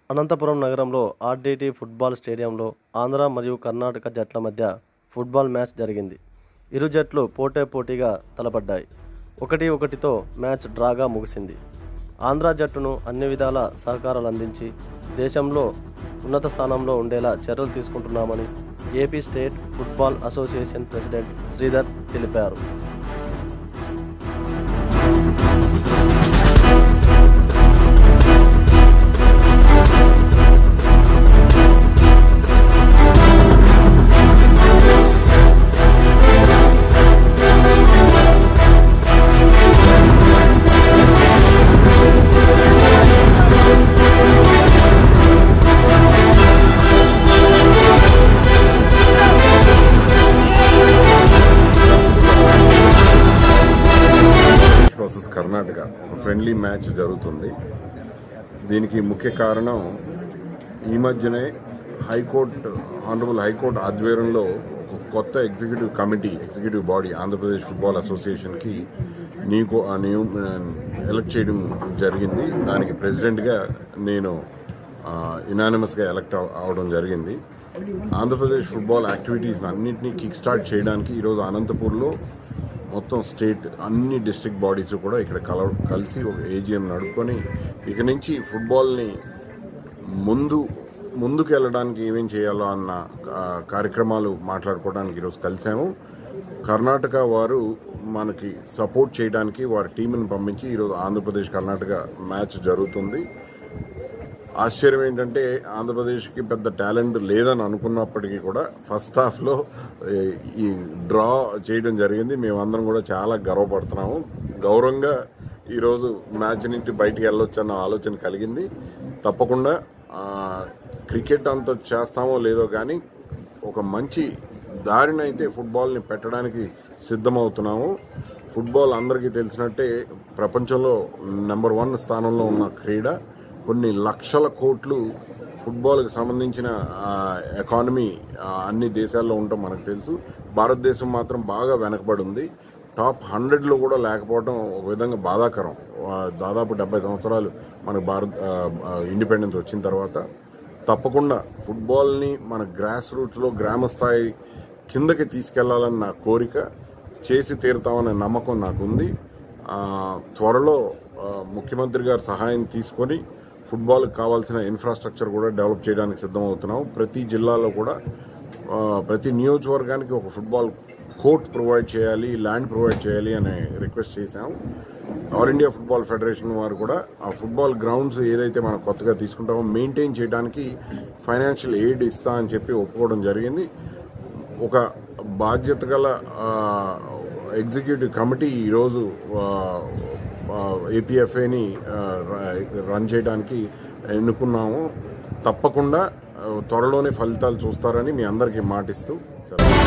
అనంతపురం నగరంలో RDT football స్టేడియంలో ఆంధ్ర మరియు కర్ణాటక జట్ల మధ్య ఫుట్బాల్ మ్యాచ్ జరిగింది ఇరు జట్లు పోటే పోటీగా తలపడ్డాయి ఒకటి ఒకటితో మ్యాచ్ డ్రాగా ముగిసింది ఆంధ్ర జట్టును అన్ని విధాల సహకారాలు అందించి దేశంలో ఉన్నత స్థానంలో ఉండేలా చర్యలు తీసుకుంటున్నామని AP state football association president Sridhar తెలిపారు వర్సెస్ కర్ణాటక ఫ్రెండ్లీ మ్యాచ్ జరుగుతుంది దీనికి ముఖ్య కారణం ఈ మధ్యనే హైకోర్టు ఆనరబుల్ హైకోర్టు ఆధ్వర్యంలో ఒక కొత్త executive committee executive body Andhra Pradesh football అసోసియేషన్కి నీకు నియు ఎలక్ట్ చేయడం జరిగింది దానికి ప్రెసిడెంట్గా నేను ఇనానిమస్గా ఎలక్ట్ అవడం జరిగింది ఆంధ్రప్రదేశ్ ఫుట్బాల్ యాక్టివిటీస్ అన్నింటినీ కిక్ స్టార్ట్ చేయడానికి ఈరోజు అనంతపూర్లో మొత్తం స్టేట్ అన్ని డిస్ట్రిక్ట్ బాడీస్ కూడా ఇక్కడ కల కలిసి ఒక ఏజిఎం నడుపుకొని ఇక నుంచి ఫుట్బాల్ని ముందు ముందుకు వెళ్ళడానికి ఏమేం చేయాలో అన్న ఆ, కార్యక్రమాలు మాట్లాడుకోవడానికి ఈరోజు కలిసాము కర్ణాటక వారు మనకి సపోర్ట్ చేయడానికి వారి టీంని పంపించి ఈరోజు ఆంధ్రప్రదేశ్ కర్ణాటక మ్యాచ్ జరుగుతుంది ఆశ్చర్యం ఏంటంటే ఆంధ్రప్రదేశ్కి పెద్ద టాలెంట్ లేదని అనుకున్నప్పటికీ కూడా ఫస్ట్ హాఫ్లో ఈ డ్రా చేయడం జరిగింది మేమందరం కూడా చాలా గర్వపడుతున్నాము గౌరవంగా ఈరోజు మ్యాచ్ నుంచి బయటికి వెళ్ళొచ్చు అన్న ఆలోచన కలిగింది తప్పకుండా ఆ, క్రికెట్ అంత చేస్తామో లేదో కానీ ఒక మంచి దారినైతే ఫుట్బాల్ని పెట్టడానికి సిద్ధమవుతున్నాము ఫుట్బాల్ అందరికీ తెలిసినట్టే ప్రపంచంలో నెంబర్ వన్ స్థానంలో ఉన్న క్రీడ కొన్ని లక్షల కోట్లు ఫుట్బాల్కి సంబంధించిన ఆ, ఎకానమీ ఆ, అన్ని దేశాల్లో ఉండటం మనకు తెలుసు భారతదేశం మాత్రం బాగా వెనకబడి ఉంది టాప్ హండ్రెడ్లో కూడా లేకపోవడం ఒక విధంగా బాధాకరం ఆ, దాదాపు డెబ్బై సంవత్సరాలు మనకు భారత్ ఆ, ఆ, ఇండిపెండెన్స్ వచ్చిన తర్వాత తప్పకుండా ఫుట్బాల్ని మన గ్రాస్ రూట్స్లో గ్రామ స్థాయి కిందకి తీసుకెళ్లాలని నా కోరిక చేసి తీరుతామనే నమ్మకం నాకుంది ఆ, త్వరలో ఆ, ముఖ్యమంత్రి గారి సహాయం తీసుకొని ఫుట్బాల్కి కావాల్సిన ఇన్ఫ్రాస్ట్రక్చర్ కూడా డెవలప్ చేయడానికి సిద్ధమవుతున్నాం ప్రతి జిల్లాలో కూడా ఆ, ప్రతి నియోజకవర్గానికి ఒక ఫుట్బాల్ కోర్ట్ ప్రొవైడ్ చేయాలి ల్యాండ్ ప్రొవైడ్ చేయాలి అనే రిక్వెస్ట్ చేశాం ఆల్ ఇండియా ఫుట్బాల్ ఫెడరేషన్ వారు కూడా ఆ ఫుట్బాల్ గ్రౌండ్స్ ఏదైతే మనం కొత్తగా తీసుకుంటామో మెయింటైన్ చేయడానికి ఫైనాన్షియల్ ఎయిడ్ ఇస్తా అని చెప్పి ఒప్పుకోవడం జరిగింది ఒక బాధ్యత గల ఆ, ఎగ్జిక్యూటివ్ కమిటీ ఈరోజు ఏపీఎఫ్ఏని రన్ చేయడానికి ఎన్నుకున్నాము తప్పకుండా ఆ, త్వరలోనే ఫలితాలు చూస్తారని మీ అందరికీ మాటిస్తూ సెలవు.